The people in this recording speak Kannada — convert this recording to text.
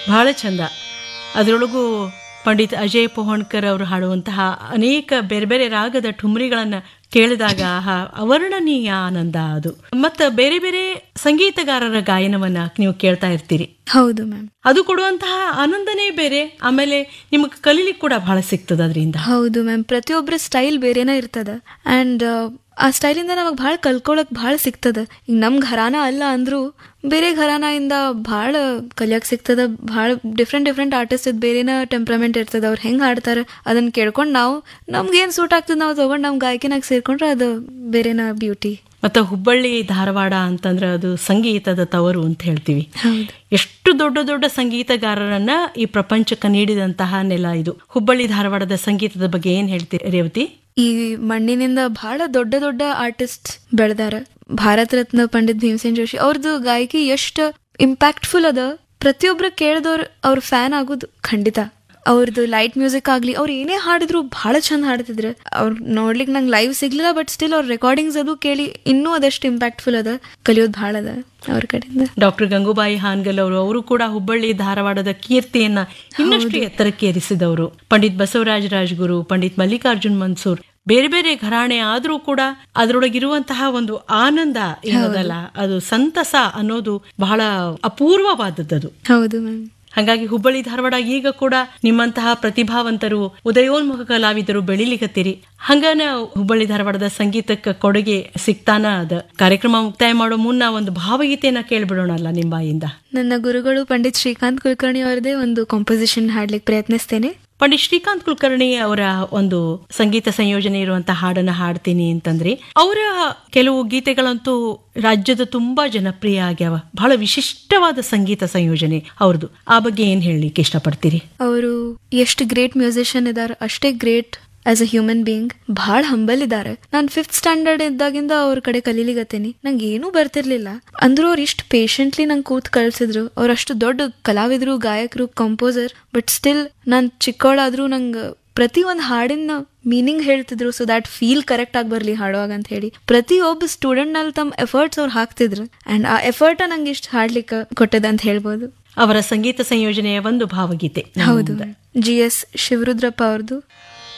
ಬಹಳ ಚಂದ ಅದರೊಳಗೂ ಪಂಡಿತ್ ಅಜಯ್ ಪೋಹಣ್ಕರ್ ಅವರು ಹಾಡುವಂತಹ ಅನೇಕ ಬೇರೆ ಬೇರೆ ರಾಗದ ಠುಮ್ರಿಗಳನ್ನು ಕೇಳಿದಾಗ ಆಹಾ ಅವರ್ಣನೀಯ ಆನಂದ ಅದು ಮತ್ತು ಬೇರೆ ಬೇರೆ ಸಂಗೀತಗಾರರ ಗಾಯನವನ್ನ ನೀವು ಕೇಳ್ತಾ ಇರ್ತೀರಿ ಹೌದು ಮ್ಯಾಮ್ ಅದು ಕೊಡುವಂತಹ ಆನಂದನೇ ಬೇರೆ ಆಮೇಲೆ ನಿಮಗೆ ಕಲೀಲಿಕ್ಕೆ ಕೂಡ ಬಹಳ ಸಿಗ್ತದೆ ಅದರಿಂದ ಹೌದು ಮ್ಯಾಮ್ ಪ್ರತಿಯೊಬ್ಬರ ಸ್ಟೈಲ್ ಬೇರೆನೇ ಇರ್ತದ ಆ್ಯಂಡ್ ಆ ಸ್ಟೈಲಿಂದ ನಮಗೆ ಭಾಳ ಕಲ್ಕೊಳಕ್ ಭಾಳ ಸಿಗ್ತದ ಈಗ ನಮ್ಮ ಘರಾನ ಅಲ್ಲ ಅಂದ್ರೂ ಬೇರೆ ಘರಾನದಿಂದ ಭಾಳ ಕಲಿಯಕ್ ಸಿಗ್ತದ ಭಾಳ ಡಿಫ್ರೆಂಟ್ ಡಿಫ್ರೆಂಟ್ ಆರ್ಟಿಸ್ಟ್ ಬೇರೆನ ಟೆಂಪ್ರಮೆಂಟ್ ಇರ್ತದ ಅವ್ರು ಹೆಂಗೆ ಹಾಡ್ತಾರೆ ಅದನ್ನ ಕೇಳ್ಕೊಂಡು ನಾವು ನಮ್ಗೇನು ಸೂಟ್ ಆಗ್ತದೆ ನಾವು ತಗೊಂಡು ನಮ್ಮ ಗಾಯಕಿನಾಗ ಸೇರ್ಕೊಂಡ್ರೆ ಅದು ಬೇರೆನ ಬ್ಯೂಟಿ ಮತ್ತು ಹುಬ್ಬಳ್ಳಿ ಧಾರವಾಡ ಅಂತಂದ್ರೆ ಅದು ಸಂಗೀತದ ತವರು ಅಂತ ಹೇಳ್ತೀವಿ ಹೌದು ಎಷ್ಟು ದೊಡ್ಡ ದೊಡ್ಡ ಸಂಗೀತಗಾರರನ್ನ ಈ ಪ್ರಪಂಚಕ್ಕೆ ನೀಡಿದಂತಹ ನೆಲ ಇದು ಹುಬ್ಬಳ್ಳಿ ಧಾರವಾಡದ ಸಂಗೀತದ ಬಗ್ಗೆ ಏನ್ ಹೇಳ್ತೀರಿ ರೇವತಿ ಈ ಮಣ್ಣಿನಿಂದ ಬಹಳ ದೊಡ್ಡ ದೊಡ್ಡ ಆರ್ಟಿಸ್ಟ್ ಬೆಳೆದಾರ ಭಾರತ ರತ್ನ ಪಂಡಿತ್ ಭೀಮಸೇನ್ ಜೋಶಿ ಅವ್ರದ್ದು ಗಾಯಕಿ ಎಷ್ಟು ಇಂಪ್ಯಾಕ್ಟ್ಫುಲ್ ಅದ ಪ್ರತಿಯೊಬ್ರು ಕೇಳಿದವ್ರು ಅವ್ರ ಫ್ಯಾನ್ ಆಗೋದು ಖಂಡಿತ ಅವ್ರದ್ದು ಲೈಟ್ ಮ್ಯೂಸಿಕ್ ಆಗ್ಲಿ ಅವ್ರು ಏನೇ ಹಾಡಿದ್ರು ಬಹಳ ಚಂದ ಹಾಡ್ತಿದ್ರು ಅವ್ರು ನೋಡ್ಲಿಕ್ಕೆ ನಂಗೆ ಲೈವ್ ಸಿಗ್ಲಿಲ್ಲ ಬಟ್ ಸ್ಟಿಲ್ ಅವ್ರ ರೆಕಾರ್ಡಿಂಗ್ಸ್ ಅದು ಕೇಳಿ ಇನ್ನೂ ಅದಷ್ಟು ಇಂಪ್ಯಾಕ್ಟ್ಫುಲ್ ಅದ ಕಲಿಯೋದು ಭಾಳ ಅದ ಅವ್ರ ಕಡೆಯಿಂದ ಡಾಕ್ಟರ್ ಗಂಗೂಬಾಯಿ ಹಾನ್ಗಲ್ ಅವರು ಅವರು ಕೂಡ ಹುಬ್ಬಳ್ಳಿ ಧಾರವಾಡದ ಕೀರ್ತಿಯನ್ನ ಇನ್ನಷ್ಟು ಎತ್ತರಕ್ಕೆ ಏರಿಸಿದವರು ಪಂಡಿತ್ ಬಸವರಾಜ ರಾಜ್ಗುರು ಪಂಡಿತ್ ಮಲ್ಲಿಕಾರ್ಜುನ್ ಮನ್ಸೂರ್ ಬೇರೆ ಬೇರೆ ಘರಾಣೆ ಆದ್ರೂ ಕೂಡ ಅದರೊಳಗಿರುವಂತಹ ಒಂದು ಆನಂದ ಏನದಲ್ಲ ಅದು ಸಂತಸ ಅನ್ನೋದು ಬಹಳ ಅಪೂರ್ವವಾದದ್ದು ಹೌದು ಮ್ಯಾಮ್ ಹಾಗಾಗಿ ಹುಬ್ಬಳ್ಳಿ ಧಾರವಾಡ ಈಗ ಕೂಡ ನಿಮ್ಮಂತಹ ಪ್ರತಿಭಾವಂತರು ಉದಯೋನ್ಮುಖ ಕಲಾವಿದರು ಬೆಳಿಲಿಕತ್ತೀರಿ ಹಂಗಾನ ಹುಬ್ಬಳ್ಳಿ ಧಾರವಾಡದ ಸಂಗೀತಕ್ಕೆ ಕೊಡುಗೆ ಸಿಗ್ತಾನ ಅದ ಕಾರ್ಯಕ್ರಮ ಮುಕ್ತಾಯ ಮಾಡೋ ಮುನ್ನ ಒಂದು ಭಾವಗೀತೆಯನ್ನ ಕೇಳ್ಬಿಡೋಣಲ್ಲ ನಿಮ್ಮ ಬಾಯಿಂದ ನನ್ನ ಗುರುಗಳು ಪಂಡಿತ್ ಶ್ರೀಕಾಂತ್ ಕುಲಕರ್ಣಿ ಅವರದೇ ಒಂದು ಕಾಂಪೋಸಿಷನ್ ಹಾಡ್ಲಿಕ್ಕೆ ಪ್ರಯತ್ನಿಸ್ತೇನೆ ಪಂಡಿತ್ ಶ್ರೀಕಾಂತ್ ಕುಲಕರ್ಣಿ ಅವರ ಒಂದು ಸಂಗೀತ ಸಂಯೋಜನೆ ಇರುವಂತಹ ಹಾಡನ್ನ ಹಾಡ್ತೀನಿ ಅಂತಂದ್ರೆ ಅವರ ಕೆಲವು ಗೀತೆಗಳಂತೂ ರಾಜ್ಯದ ತುಂಬಾ ಜನಪ್ರಿಯ ಆಗ್ಯಾವ ಬಹಳ ವಿಶಿಷ್ಟವಾದ ಸಂಗೀತ ಸಂಯೋಜನೆ ಅವ್ರದ್ದು ಆ ಬಗ್ಗೆ ಏನ್ ಹೇಳಲಿಕ್ಕೆ ಇಷ್ಟಪಡ್ತೀರಿ ಅವರು ಎಷ್ಟು ಗ್ರೇಟ್ ಮ್ಯೂಸಿಷಿಯನ್ ಇದ್ದಾರೆ ಅಷ್ಟೇ great as a human being ಭಾಳ ಹಂಬಲ್ ಇದ್ದಾರೆ ನಾನು ಫಿಫ್ತ್ ಸ್ಟ್ಯಾಂಡರ್ಡ್ ಇದ್ದಾಗಿಂದ ಅವ್ರ ಕಡೆ ಕಲೀಲಿಗತ್ತೀನಿ ನಂಗೆ ಏನೂ ಬರ್ತಿರ್ಲಿಲ್ಲ ಅಂದ್ರೂ ಅವ್ರು ಇಷ್ಟು ಪೇಷಂಟ್ಲಿ ನಂಗೆ ಕೂತ್ ಕಳ್ಸಿದ್ರು ಅವ್ರು ಅಷ್ಟು ದೊಡ್ಡ ಕಲಾವಿದರು ಗಾಯಕರು ಕಂಪೋಸರ್ ಬಟ್ ಸ್ಟಿಲ್ ನಾನು ಚಿಕ್ಕವಳಾದ್ರೂ ನಂಗೆ ಪ್ರತಿ ಒಂದು ಹಾಡಿನ ಮೀನಿಂಗ್ ಹೇಳ್ತಿದ್ರು ಸೊ ದ್ಯಾಟ್ ಫೀಲ್ ಕರೆಕ್ಟ್ ಆಗಿ ಬರಲಿ ಹಾಡುವಾಗ ಅಂತ ಹೇಳಿ ಪ್ರತಿಯೊಬ್ಬ ಸ್ಟೂಡೆಂಟ್ ನಲ್ಲಿ ತಮ್ಮ ಎಫರ್ಟ್ಸ್ ಅವ್ರು ಹಾಕ್ತಿದ್ರು ಅಂಡ್ ಆ ಎಫರ್ಟ್ ನಂಗೆ ಇಷ್ಟು ಹಾಡ್ಲಿಕ್ಕೆ ಕೊಟ್ಟದ ಅಂತ ಹೇಳ್ಬೋದು ಅವರ ಸಂಗೀತ ಸಂಯೋಜನೆಯ ಒಂದು ಭಾವಗೀತೆ ಹೌದು ಜಿ ಎಸ್ ಶಿವರುದ್ರಪ್ಪ ಅವ್ರದ್ದು